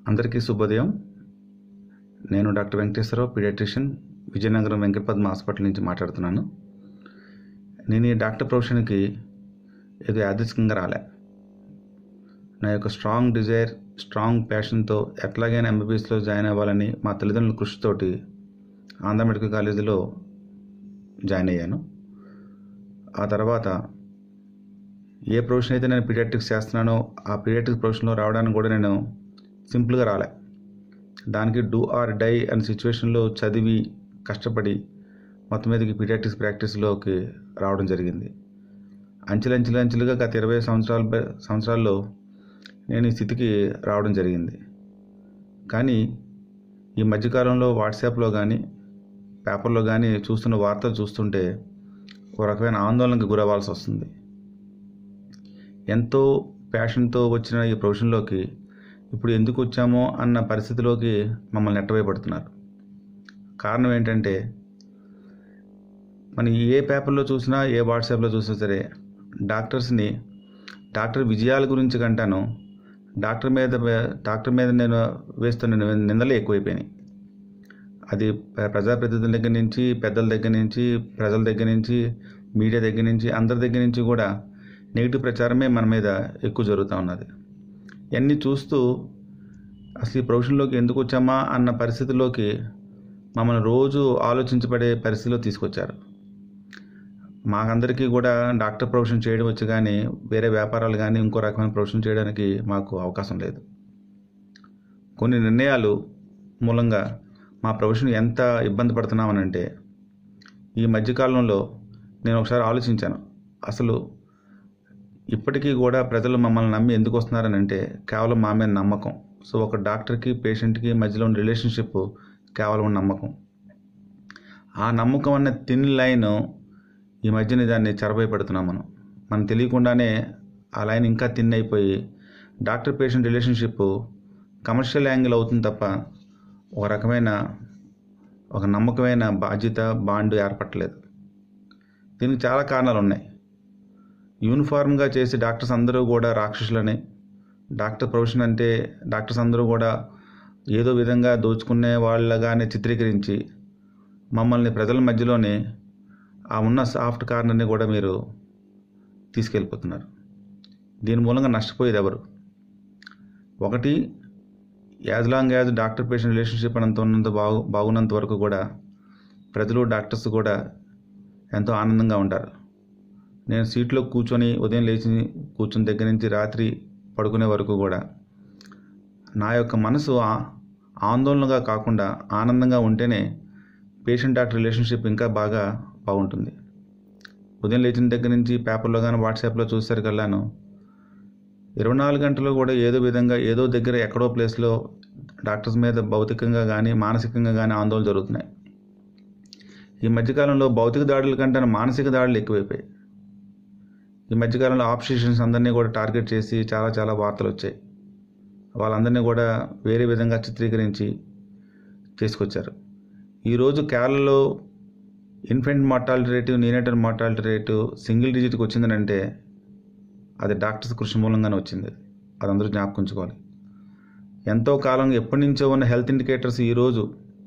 అందరికీ శుభోదయం నేను doctor Venkateswararao paediatrician Vizianagaram Venkatapadma hospital నుంచి మాట్లాడుతున్నాను నేను ఈ డాక్టర్ ప్రొఫెషన్కి ఏదో యాదృచ్ఛికంగా రాలే నా యొక్క స్ట్రాంగ్ డిజైర్ స్ట్రాంగ్ ప్యాషన్తో ఎట్లాగైనా ఎంబీబీఎస్లో జాయిన్ అవ్వాలని మా తల్లిదండ్రుల కృషితోటి ఆంధ్ర మెడికల్ కాలేజీలో జాయిన్ అయ్యాను ఆ తర్వాత ఏ ప్రొఫెషన్ అయితే నేను పీడియాట్రిక్స్ చేస్తున్నానో ఆ పీడియాట్రిక్స్ ప్రొఫెషన్లో రావడానికి కూడా నేను సింపుల్గా రాలే దానికి డూ ఆర్ డై అనే సిచ్యువేషన్లో చదివి కష్టపడి మొత్తం మీదకి పీడియాట్రిక్స్ ప్రాక్టీస్లోకి రావడం జరిగింది అంచెలంచెలు అంచెలుగా గత ఇరవై సంవత్సరాల బ- సంవత్సరాల్లో నేను ఈ స్థితికి రావడం జరిగింది కానీ ఈ మధ్యకాలంలో వాట్సాప్లో కానీ పేపర్లో కానీ చూస్తున్న వార్తలు చూస్తుంటే ఒక రకమైన ఆందోళనకు గురవ్వాల్సి వస్తుంది ఎంతో ప్యాషన్తో వచ్చిన ఈ ప్రొఫెషన్లోకి ఇప్పుడు ఎందుకు వచ్చామో అన్న పరిస్థితిలోకి మమ్మల్ని నెట్టవేయబడుతున్నారు కారణం ఏంటంటే మనం ఏ పేపర్లో చూసినా ఏ వాట్సాప్లో చూసినా సరే డాక్టర్స్ని డాక్టర్ విజయాల గురించి కంటాను డాక్టర్ మీద డాక్టర్ మీద నేను వేస్తున్న ని- నిందలే ఎక్కువైపోయినాయి అది ప్ర- ప్రజాప్రతినిధుల దగ్గర నుంచి పెద్దల దగ్గర నుంచి ప్రజల దగ్గర నుంచి మీడియా దగ్గర నుంచి అందరి దగ్గర నుంచి కూడా నెగిటివ్ ప్రచారమే మన మీద ఎక్కువ జరుగుతూ ఉన్నది ఇవన్నీ చూస్తూ అసలు ఈ ప్రొఫెషన్లోకి ఎందుకు వచ్చామా అన్న పరిస్థితిలోకి మమ్మల్ని రోజు ఆలోచించబడే పరిస్థితిలో తీసుకొచ్చారు మాకందరికీ కూడా డాక్టర్ ప్రొఫెషన్ చేయడం వచ్చి కానీ వేరే వ్యాపారాలు కానీ ఇంకో రకమైన ప్రొఫెషన్ చేయడానికి మాకు అవకాశం లేదు కొన్ని నిర్ణయాలు మూలంగా మా ప్రొఫెషన్ ఎంత ఇబ్బంది పడుతున్నామనంటే ఈ మధ్యకాలంలో నేను ఒకసారి ఆలోచించాను అసలు ఇప్పటికీ కూడా ప్రజలు మమ్మల్ని నమ్మి ఎందుకు వస్తున్నారని అంటే కేవలం మా మీద నమ్మకం సో ఒక డాక్టర్కి పేషెంట్కి మధ్యలో ఉన్న రిలేషన్షిప్ కేవలం నమ్మకం ఆ నమ్మకం అన్న తిన్ లైన్ ఈ మధ్యన దాన్ని చెరబయపెడుతున్నాం మనం మనం తెలియకుండానే ఆ లైన్ ఇంకా తిన్ అయిపోయి doctor patient relationship commercial angle అవుతుంది తప్ప ఒక రకమైన ఒక నమ్మకమైన బాధ్యత బాండ్ ఏర్పడలేదు దీనికి చాలా కారణాలు ఉన్నాయి యూనిఫామ్గా చేసి డాక్టర్స్ అందరూ కూడా రాక్షసులని డాక్టర్ ప్రొఫెషన్ అంటే డాక్టర్స్ అందరూ కూడా ఏదో విధంగా దోచుకునే వాళ్ళగానే చిత్రీకరించి మమ్మల్ని ప్రజల మధ్యలోనే ఆ ఉన్న సాఫ్ట్ కార్నర్ని కూడా మీరు తీసుకెళ్ళిపోతున్నారు దీని మూలంగా నష్టపోయేది ఎవరు ఒకటి as long as doctor patient relationship అనంత ఉన్నంత బాగు బాగున్నంత వరకు కూడా ప్రజలు డాక్టర్స్ కూడా ఎంతో ఆనందంగా ఉంటారు నేను సీట్లో కూర్చొని ఉదయం లేచి కూర్చుని దగ్గర నుంచి రాత్రి పడుకునే వరకు కూడా నా యొక్క మనసు ఆ- ఆందోళనగా కాకుండా ఆనందంగా ఉంటేనే పేషెంట్ డాక్టర్ రిలేషన్షిప్ ఇంకా బాగా బాగుంటుంది ఉదయం లేచిన దగ్గర నుంచి పేపర్లో కానీ వాట్సాప్లో చూసేసరికల్లాను ఇరవై నాలుగు గంటలు కూడా ఏదో విధంగా ఏదో దగ్గర ఎక్కడో ప్లేస్లో డాక్టర్స్ మీద భౌతికంగా కానీ మానసికంగా కానీ ఆందోళన జరుగుతున్నాయి ఈ మధ్యకాలంలో భౌతిక దాడుల కంటే మానసిక దాడులు ఎక్కువైపోయాయి ఈ మధ్యకాలంలో ఆప్షన్స్ అందరినీ కూడా టార్గెట్ చేసి చాలా చాలా వార్తలు వచ్చాయి వాళ్ళందరినీ కూడా వేరే విధంగా చిత్రీకరించి తీసుకొచ్చారు ఈరోజు కేరళలో infant mortality rate neonatal mortality rate single డిజిట్కి వచ్చిందనంటే అది డాక్టర్స్ కృషి మూలంగానే వచ్చింది అది అందరూ జ్ఞాపకుంచుకోవాలి ఎంతో కాలం ఎప్పటి నుంచో ఉన్న హెల్త్ ఇండికేటర్స్ ఈరోజు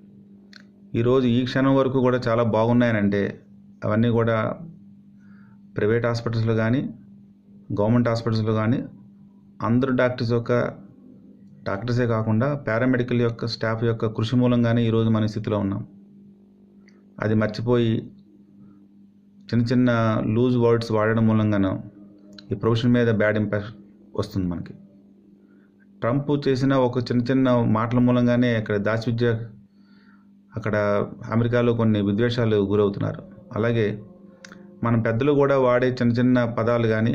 ఈరోజు ఈ క్షణం వరకు కూడా చాలా బాగున్నాయనంటే అవన్నీ కూడా ప్రైవేట్ హాస్పిటల్స్లో కానీ గవర్నమెంట్ హాస్పిటల్స్లో కానీ అందరు డాక్టర్స్ యొక్క డాక్టర్సే కాకుండా పారామెడికల్ యొక్క స్టాఫ్ యొక్క కృషి మూలంగానే ఈరోజు మన స్థితిలో ఉన్నాం అది మర్చిపోయి చిన్న చిన్న లూజ్ వర్డ్స్ వాడడం మూలంగాను ఈ ప్రొఫెషన్ మీద బ్యాడ్ ఇంపాక్ట్ వస్తుంది మనకి ట్రంప్ చేసిన ఒక చిన్న చిన్న మాటల మూలంగానే అక్కడ దాచి విద్య అక్కడ అమెరికాలో కొన్ని విద్వేషాలు గురవుతున్నారు అలాగే మన పెద్దలు కూడా వాడే చిన్న చిన్న పదాలు కానీ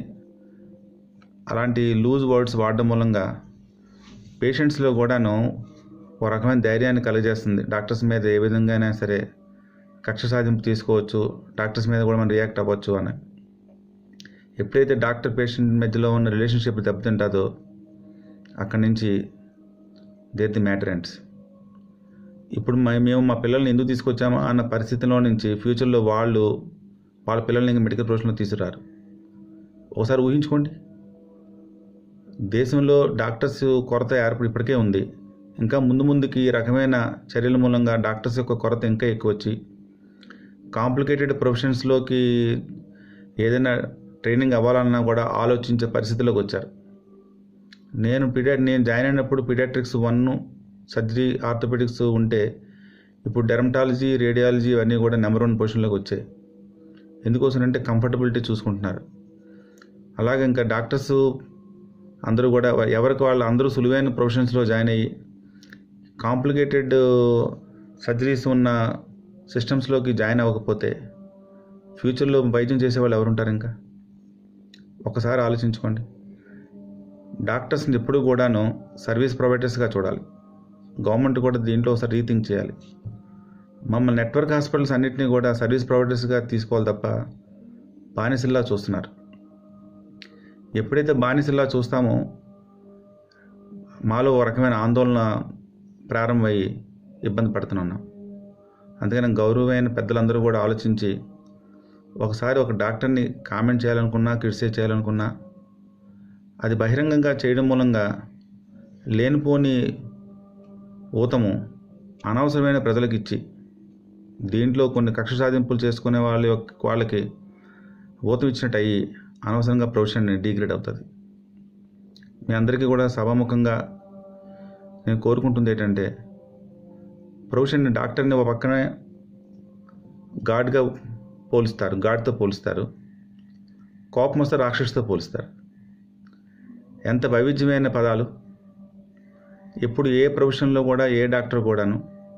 అలాంటి లూజ్ వర్డ్స్ వాడడం మూలంగా పేషెంట్స్లో కూడాను ఒక రకమైన ధైర్యాన్ని కలుగజేస్తుంది డాక్టర్స్ మీద ఏ విధంగా అయినా సరే కక్ష సాధింపు తీసుకోవచ్చు డాక్టర్స్ మీద కూడా మనం రియాక్ట్ అవ్వచ్చు అని ఎప్పుడైతే డాక్టర్ పేషెంట్ మధ్యలో ఉన్న రిలేషన్షిప్ దెబ్బతింటుందో అక్కడి నుంచి దేర్ ది మ్యాటర్ ఎండ్స్ ఇప్పుడు మ- మేము మా పిల్లల్ని ఎందుకు తీసుకొచ్చామా అన్న పరిస్థితిలో నుంచి ఫ్యూచర్లో వాళ్ళు వాళ్ళ పిల్లల్ని ఇంకా మెడికల్ ప్రొఫెషన్లో తీసుకురారు ఒకసారి ఊహించుకోండి దేశంలో డాక్టర్స్ కొరత ఏర్పడి ఇప్పటికే ఉంది ఇంకా ముందు ముందుకి ఈ రకమైన చర్యల మూలంగా డాక్టర్స్ యొక్క కొరత ఇంకా ఎక్కువ వచ్చి కాంప్లికేటెడ్ ప్రొఫెషన్స్లోకి ఏదైనా ట్రైనింగ్ అవ్వాలన్నా కూడా ఆలోచించే పరిస్థితిలోకి వచ్చారు నేను పీడియా నేను జాయిన్ అయినప్పుడు పీడియాట్రిక్స్ వన్ సర్జరీ ఆర్థోపెడిక్స్ ఉంటే ఇప్పుడు డెర్మటాలజీ రేడియాలజీ ఇవన్నీ కూడా నెంబర్ వన్ పొజిషన్లోకి వచ్చాయి ఎందుకోసం అంటే కంఫర్టబిలిటీ చూసుకుంటున్నారు అలాగే ఇంకా డాక్టర్స్ అందరూ కూడా ఎవరికి వాళ్ళు అందరూ సులువైన ప్రొఫెషన్స్లో జాయిన్ అయ్యి కాంప్లికేటెడ్ సర్జరీస్ ఉన్న సిస్టమ్స్లోకి జాయిన్ అవ్వకపోతే ఫ్యూచర్లో వైద్యం చేసే వాళ్ళు ఎవరు ఉంటారు ఇంకా ఒకసారి ఆలోచించుకోండి డాక్టర్స్ని ఎప్పుడు కూడాను సర్వీస్ ప్రొవైడర్స్గా చూడాలి గవర్నమెంట్ కూడా దీంట్లో ఒకసారి రీథింక్ చేయాలి మమ్మల్ని నెట్వర్క్ హాస్పిటల్స్ అన్నింటినీ కూడా సర్వీస్ ప్రొవైడర్స్గా తీసుకోవాలి తప్ప బానిసల్లా చూస్తున్నారు ఎప్పుడైతే బానిసల్లా చూస్తామో మాలో ఒక రకమైన ఆందోళన ప్రారంభమయ్యి ఇబ్బంది పడుతున్నాం అందుకని గౌరవమైన పెద్దలందరూ కూడా ఆలోచించి ఒకసారి ఒక డాక్టర్ని కామెంట్ చేయాలనుకున్నా క్రిటిసైజ్ చేయాలనుకున్నా అది బహిరంగంగా చేయడం మూలంగా లేనిపోని ఊతము అనవసరమైన ప్రజలకు ఇచ్చి దీంట్లో కొన్ని కక్ష సాధింపులు చేసుకునే వాళ్ళ యొక్క వాళ్ళకి ఊతం ఇచ్చినట్టు అయ్యి అనవసరంగా ప్రొఫెషన్ డిగ్రేడ్ అవుతుంది మీ అందరికీ కూడా సభాముఖంగా నేను కోరుకుంటుంది ఏంటంటే ప్రొఫెషన్ డాక్టర్ని ఒక పక్కనే గాడ్గా పోలుస్తారు గాడ్తో పోలుస్తారు కోపం వస్తే రాక్షసుతో పోలుస్తారు ఎంత వైవిధ్యమైన పదాలు ఎప్పుడు ఏ ప్రొఫెషన్లో కూడా ఏ డాక్టర్ కూడాను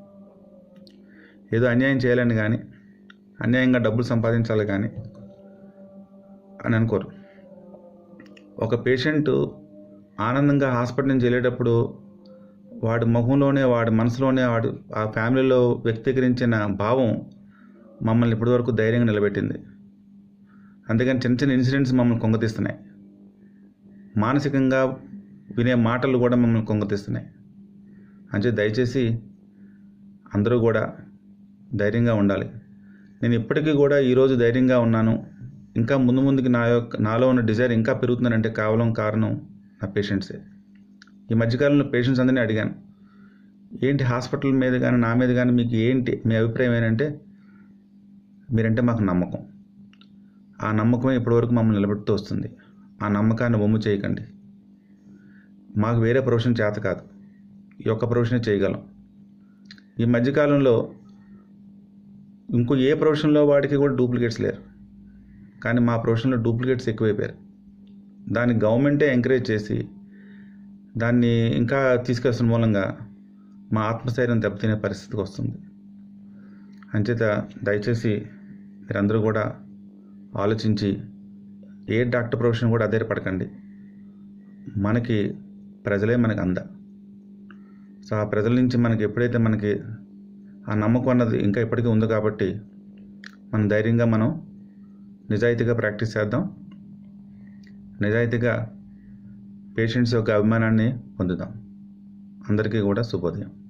ఏదో అన్యాయం చేయాలని కానీ అన్యాయంగా డబ్బులు సంపాదించాలి కానీ అని అనుకోరు ఒక పేషెంట్ ఆనందంగా హాస్పిటల్ నుంచి వెళ్ళేటప్పుడు వాడి ముఖంలోనే వాడి మనసులోనే వాడు ఆ ఫ్యామిలీలో వ్యక్తీకరించిన భావం మమ్మల్ని ఇప్పటివరకు ధైర్యంగా నిలబెట్టింది అందుకని చిన్న చిన్న ఇన్సిడెంట్స్ మమ్మల్ని కొంగతీస్తున్నాయి మానసికంగా వినే మాటలు కూడా మమ్మల్ని కొంగతీస్తున్నాయి అంటే దయచేసి అందరూ కూడా ధైర్యంగా ఉండాలి నేను ఇప్పటికీ కూడా ఈరోజు ధైర్యంగా ఉన్నాను ఇంకా ముందు ముందుకి నా యొక్క నాలో ఉన్న డిజైర్ ఇంకా పెరుగుతుందంటే కేవలం కారణం నా పేషెంట్సే ఈ మధ్యకాలంలో పేషెంట్స్ అందరినీ అడిగాను ఏంటి హాస్పిటల్ మీద కానీ నా మీద కానీ మీకు ఏంటి మీ అభిప్రాయం ఏంటంటే మీరంటే మాకు నమ్మకం ఆ నమ్మకమే ఇప్పటివరకు మమ్మల్ని నిలబెడుతూ వస్తుంది ఆ నమ్మకాన్ని బొమ్ము చేయకండి మాకు వేరే ప్రొఫెషన్ చేత కాదు ఈ ఒక్క ప్రొఫెషనే చేయగలం ఈ మధ్యకాలంలో ఇంకో ఏ ప్రొఫెషన్లో వాడికి కూడా డూప్లికేట్స్ లేరు కానీ మా ప్రొఫెషన్లో డూప్లికేట్స్ ఎక్కువైపోయారు దాన్ని గవర్నమెంటే ఎంకరేజ్ చేసి దాన్ని ఇంకా తీసుకెళ్తున్న మూలంగా మా ఆత్మస్థైర్యం దెబ్బతినే పరిస్థితికి వస్తుంది అంచేత దయచేసి మీరందరూ కూడా ఆలోచించి ఏ డాక్టర్ ప్రొఫెషన్ కూడా అధైర్యపడకండి మనకి ప్రజలే మనకి అంద సో ఆ ప్రజల నుంచి మనకి ఎప్పుడైతే మనకి ఆ నమ్మకం అన్నది ఇంకా ఇప్పటికీ ఉంది కాబట్టి మనం ధైర్యంగా మనం నిజాయితీగా ప్రాక్టీస్ చేద్దాం నిజాయితీగా పేషెంట్స్ యొక్క అభిమానాన్ని పొందుదాం అందరికీ కూడా శుభోదయం